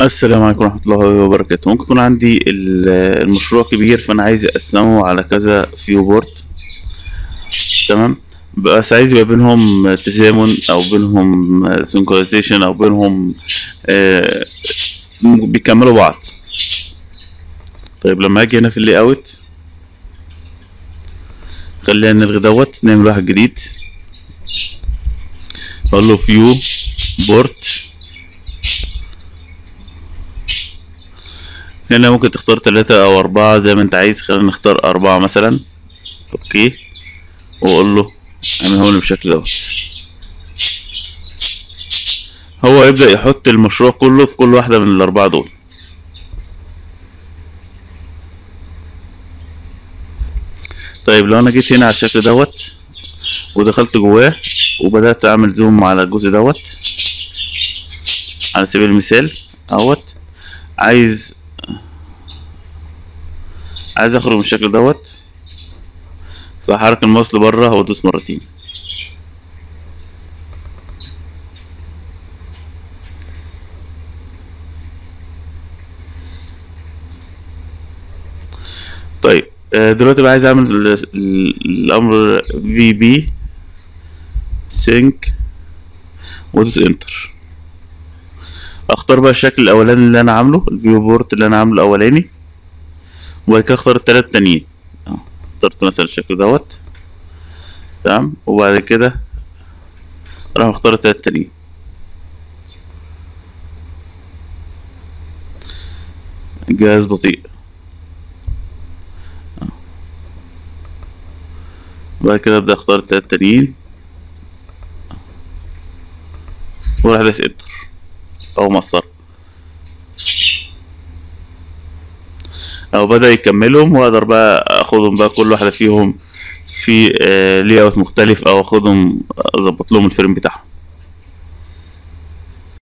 السلام عليكم ورحمة الله وبركاته ممكن يكون عندي ال- المشروع كبير فأنا عايز أقسمه على كذا فيو بورت تمام بس عايز يبقى بينهم تزامن أو بينهم سينكرونايزيشن أو بينهم آه، بيكملوا بعض طيب لما أجي هنا في اللي أوت خلينا نلغي دوت نعمل واحد جديد أقول له فيو بورت هنا ممكن تختار تلاتة أو أربعة زي ما أنت عايز خلينا نختار أربعة مثلا أوكي وأقول له اعمله لي بالشكل دوت هو يبدأ يحط المشروع كله في كل واحدة من الأربعة دول طيب لو أنا جيت هنا على الشكل دوت ودخلت جواه وبدأت أعمل زوم على الجزء دوت على سبيل المثال اهوت عايز عايز اخرج من الشكل دوت فحرك الماوس لبره وادوس مرتين طيب آه، دلوقتي بقى عايز اعمل ال- ال- الامر في بي سينك وادوس انتر اختار بقى الشكل الاولاني اللي انا عامله الفيو بورت اللي انا عامله الاولاني وبعد كده اختار التلات التانيين اه اخترت مثلا الشكل دوت تمام وبعد كده راح اختار التلات التانيين جهاز بطيء آه. بعد كده ابدا اختار التلات التانيين واروح ادوس انتر او مسطرة او بدأ يكملهم واقدر بقى اخدهم بقى كل واحدة فيهم في لي اوت مختلف او اخدهم اظبط لهم الفريم بتاعهم